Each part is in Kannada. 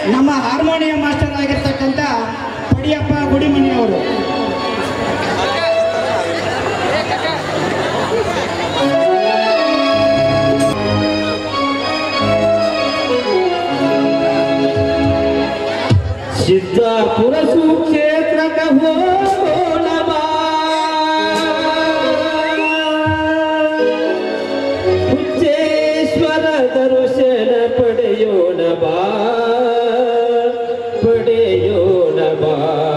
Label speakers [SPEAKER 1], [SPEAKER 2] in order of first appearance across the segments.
[SPEAKER 1] ನಮ್ಮ ಹಾರ್ಮೋನಿಯಂ ಮಾಸ್ಟರ್ ಆಗಿರ್ತಕ್ಕಂಥ ಪಡಿಯಪ್ಪ ಗುಡಿಮನಿ ಅವರು
[SPEAKER 2] ಸಿದ್ದಾಪುರ ಸುಕ್ಷೇತ್ರಕ ಹೋಗೋಣವ ಹುಚ್ಚೇಶ್ವರ ದರ್ಶನ ಪಡೆಯೋಣ ಬಾ ಪಡೆಯೋಣ ಬಾ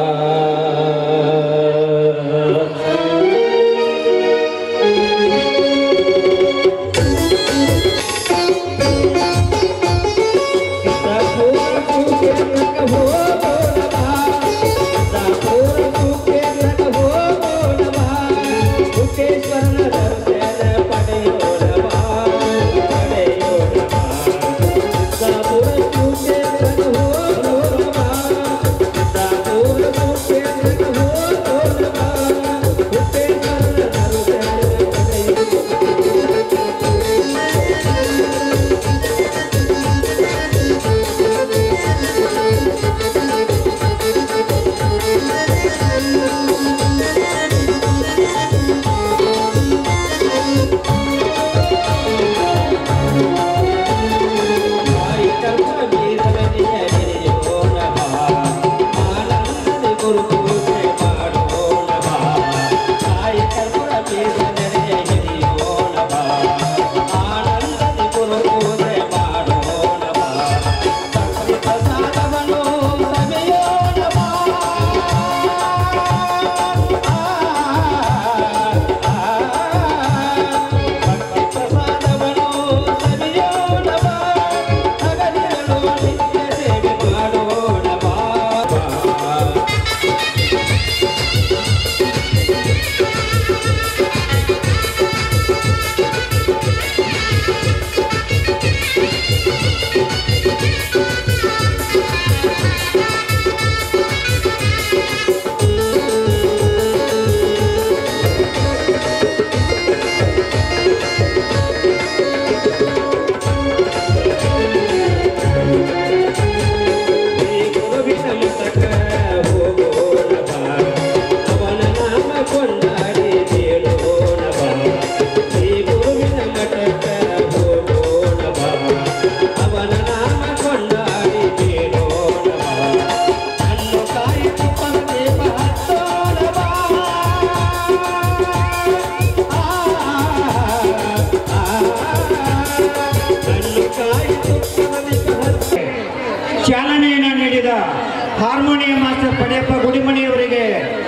[SPEAKER 1] ಚಾಲನೆಯನ್ನು ನೀಡಿದ ಹಾರ್ಮೋನಿಯಂ ಮಾಸ್ಟರ್ ಪಡಿಯಪ್ಪ ಗುಡಿಮಣಿಯವರಿಗೆ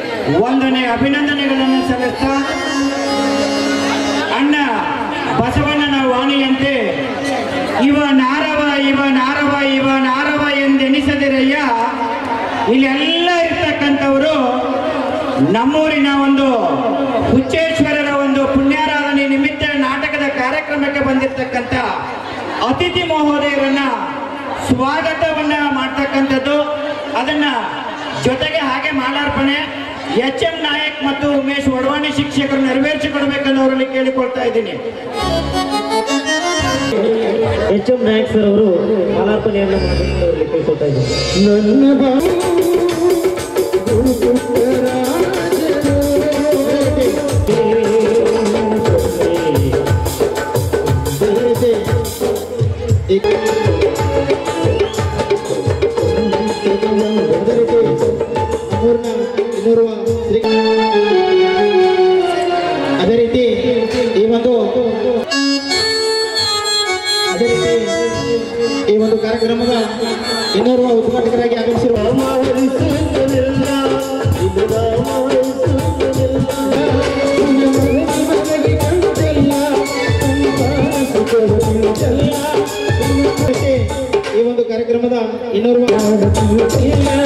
[SPEAKER 1] ವಂದನೆ ಅಭಿನಂದನೆಗಳನ್ನು ಸಲ್ಲಿಸ್ತಾ ಅಣ್ಣ ಬಸವಣ್ಣನ ವಾಣಿಯಂತೆ ಇವ ನಾರವ ಇವ ನಾರವ ಇವ ನಾರವ ಎಂದೆನಿಸದಿರಯ್ಯ ಇಲ್ಲೆಲ್ಲ ಇರ್ತಕ್ಕಂಥವರು ನಮ್ಮೂರಿನ ಒಂದು ಹುಚ್ಚೇಶ್ವರರ ಒಂದು ಪುಣ್ಯಾರಾಧನೆ ನಿಮಿತ್ತ ನಾಟಕದ ಕಾರ್ಯಕ್ರಮಕ್ಕೆ ಬಂದಿರತಕ್ಕಂಥ ಅತಿಥಿ ಮಹೋದಯರನ್ನ ಸ್ವಾಗತವನ್ನ ಮಾಡ್ತಕ್ಕಂಥದ್ದು ಅದನ್ನ ಜೊತೆಗೆ ಹಾಗೆ ಮಾಲಾರ್ಪಣೆ ಎಚ್ ಎಂ ನಾಯಕ್ ಮತ್ತು ಉಮೇಶ್ ವಡವಾಣಿ ಶಿಕ್ಷಕರು ನೆರವೇರಿಸಿಕೊಡ್ಬೇಕಂತ ಅವರಲ್ಲಿ ಕೇಳಿಕೊಳ್ತಾ ಇದ್ದೀನಿ
[SPEAKER 2] ಎಚ್ ಎಂ ನಾಯಕ್ ಸರ್ ಅವರು ಮಾಲಾರ್ಪಣೆಯನ್ನು ಮಾಡಬೇಕು ಅವರಿಗೆ ಕೇಳ್ಕೊತಾ ಇದ್ದಾರೆ
[SPEAKER 3] ನನ್ನ ಬಾ ಅದೇ ರೀತಿ ಈ ಒಂದು ಅದೇ ರೀತಿ ಈ ಒಂದು ಕಾರ್ಯಕ್ರಮದ ಇನ್ನೋರ್ವ ಉದ್ಘಾಟಕರಾಗಿ ಆಗಮಿಸಿರುವ ಈ ಒಂದು ಕಾರ್ಯಕ್ರಮದ ಇನ್ನೋರ್ವ